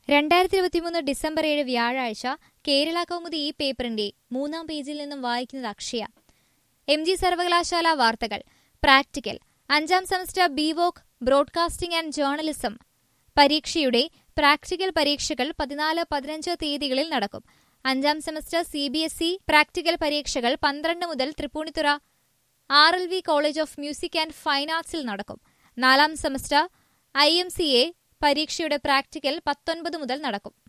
രണ്ടായിരത്തി ഇരുപത്തിമൂന്ന് ഡിസംബർ ഏഴ് വ്യാഴാഴ്ച കേരള കൗമുദി ഈ പേപ്പറിന്റെ മൂന്നാം പേജിൽ നിന്നും വായിക്കുന്നത് അക്ഷയ എം ജി സർവകലാശാല വാർത്തകൾ പ്രാക്ടിക്കൽ അഞ്ചാം semester B Voc broadcasting and journalism പരീക്ഷയുടെ പ്രാക്ടിക്കൽ പരീക്ഷകൾ പതിനാല് പതിനഞ്ച് തീയതികളിൽ നടക്കും അഞ്ചാം semester C B S E practical പരീക്ഷകൾ പന്ത്രണ്ട് മുതൽ Tripunithura R L V college of music and fine ആർട്സിൽ നടക്കും നാലാം semester I M C A പരീക്ഷയുടെ പ്രാക്ടിക്കൽ പത്തൊൻപത് മുതൽ നടക്കും